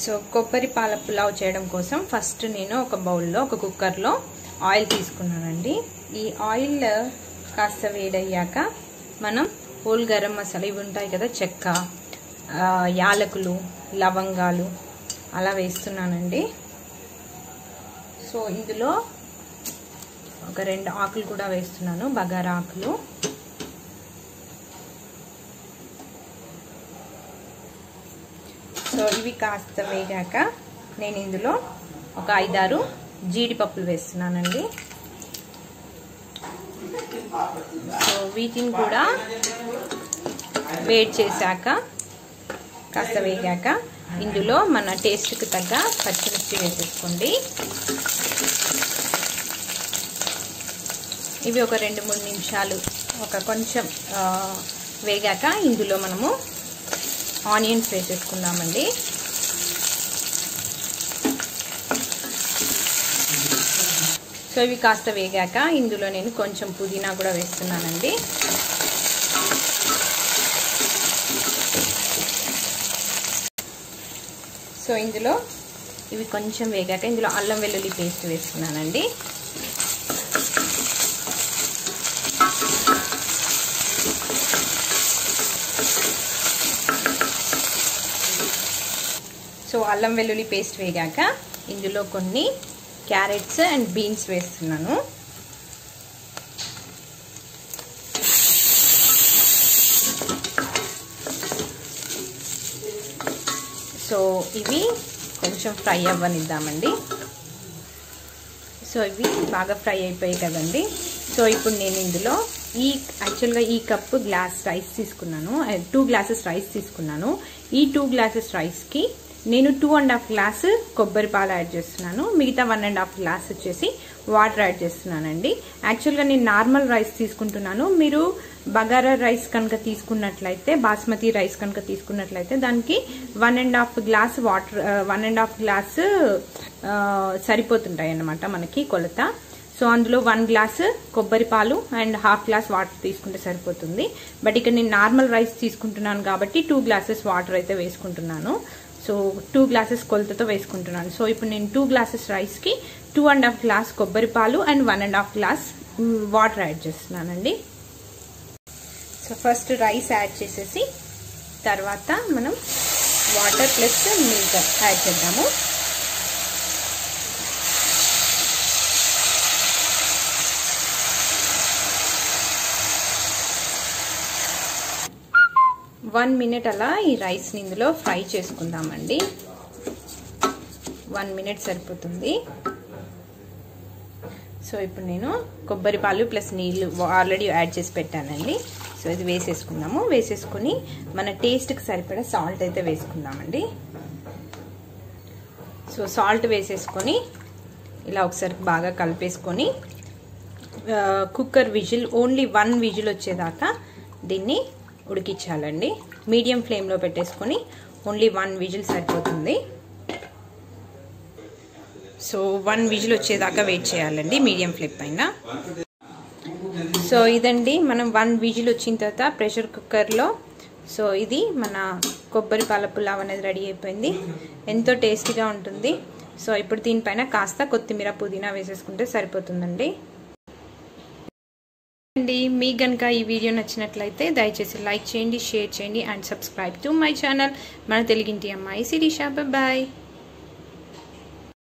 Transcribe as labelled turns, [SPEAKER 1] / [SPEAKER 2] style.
[SPEAKER 1] so కొబ్బరి పాల పులావ్ చేయడం కోసం ఫస్ట్ నేను ఒక బౌల్లో ఒక కుక్కర్లో ఆయిల్ తీసుకున్నానండి ఈ ఆయిల్ కాస్త వేడయ్యాక మనం హోల్ గరం మసాలా ఇవి ఉంటాయి కదా చెక్క ఆ, యాలకులు లవంగాలు అలా వేస్తున్నానండి సో ఇందులో ఒక రెండు ఆకులు కూడా వేస్తున్నాను బగారా ఆకులు సో ఇవి కాస్త వేగాక నేను ఇందులో ఒక ఐదారు జీడిపప్పులు వేస్తున్నానండి సో వీటిని కూడా వేడి చేశాక కాస్త వేగాక ఇందులో మన టేస్ట్కి తగ్గ పచ్చిమిర్చి వేసేసుకోండి ఇవి ఒక రెండు మూడు నిమిషాలు ఒక కొంచెం వేగాక ఇందులో మనము ఆనియన్స్ వేసేసుకుందామండి సో ఇవి కాస్త వేగాక ఇందులో నేను కొంచెం పుదీనా కూడా వేస్తున్నానండి సో ఇందులో ఇవి కొంచెం వేగాక ఇందులో అల్లం వెల్లుల్లి పేస్ట్ వేస్తున్నానండి సో అల్లం వెల్లుల్లి పేస్ట్ వేగాక ఇందులో కొన్ని క్యారెట్స్ అండ్ బీన్స్ వేస్తున్నాను సో ఇవి కొంచెం ఫ్రై అవ్వనిద్దామండి సో ఇవి బాగా ఫ్రై అయిపోయాయి కదండి సో ఇప్పుడు నేను ఇందులో ఈ యాక్చువల్గా ఈ కప్పు గ్లాస్ రైస్ తీసుకున్నాను టూ గ్లాసెస్ రైస్ తీసుకున్నాను ఈ టూ గ్లాసెస్ రైస్కి నేను టూ అండ్ హాఫ్ గ్లాస్ కొబ్బరి పాలు యాడ్ చేస్తున్నాను మిగతా వన్ అండ్ హాఫ్ గ్లాస్ వచ్చేసి వాటర్ యాడ్ చేస్తున్నానండి యాక్చువల్గా నేను నార్మల్ రైస్ తీసుకుంటున్నాను మీరు బగారా రైస్ కనుక తీసుకున్నట్లయితే బాస్మతి రైస్ కనుక తీసుకున్నట్లయితే దానికి one and half glass water one and half glass సరిపోతుంటాయి అన్నమాట మనకి కొలత సో అందులో వన్ గ్లాస్ కొబ్బరి పాలు అండ్ హాఫ్ గ్లాస్ వాటర్ తీసుకుంటే సరిపోతుంది బట్ ఇక్కడ నేను నార్మల్ రైస్ తీసుకుంటున్నాను కాబట్టి టూ గ్లాసెస్ వాటర్ అయితే వేసుకుంటున్నాను సో టూ గ్లాసెస్ కొలతతో వేసుకుంటున్నాను సో ఇప్పుడు నేను టూ గ్లాసెస్ రైస్కి టూ అండ్ హాఫ్ గ్లాస్ కొబ్బరి పాలు and one and half glass water add చేస్తున్నానండి సో ఫస్ట్ రైస్ యాడ్ చేసేసి తర్వాత మనం వాటర్ ప్లస్ మిల్క్ యాడ్ చేద్దాము వన్ మినిట్ అలా ఈ రైస్ని ఇందులో ఫ్రై చేసుకుందామండి వన్ మినిట్ సరిపోతుంది సో ఇప్పుడు నేను కొబ్బరి పాలు ప్లస్ నీళ్ళు ఆల్రెడీ యాడ్ చేసి పెట్టానండి సో ఇది వేసేసుకుందాము వేసేసుకుని మన టేస్ట్కి సరిపడా సాల్ట్ అయితే వేసుకుందామండి సో సాల్ట్ వేసేసుకొని ఇలా ఒకసారి బాగా కలిపేసుకొని cooker whistle only one whistle వచ్చేదాకా దీన్ని ఉడికించాలండి మీడియం ఫ్లేమ్లో పెట్టేసుకొని ఓన్లీ వన్ విజిల్ సరిపోతుంది సో వన్ విజిల్ వచ్చేదాకా వెయిట్ చేయాలండి మీడియం ఫ్లేమ్ పైన సో ఇదండి మనం వన్ విజిల్ వచ్చిన తర్వాత ప్రెషర్ కుక్కర్లో సో ఇది మన కొబ్బరి పాల పులావ్ అనేది రెడీ అయిపోయింది ఎంతో టేస్టీగా ఉంటుంది సో ఇప్పుడు దీనిపైన కాస్త కొత్తిమీర పుదీనా వేసేసుకుంటే సరిపోతుందండి అండి మీకు కనుక ఈ వీడియో నచ్చినట్లయితే దయచేసి లైక్ చేయండి షేర్ చేయండి and subscribe to my channel మన తెలుగింటి అమ్మాయి శిరీష బాయ్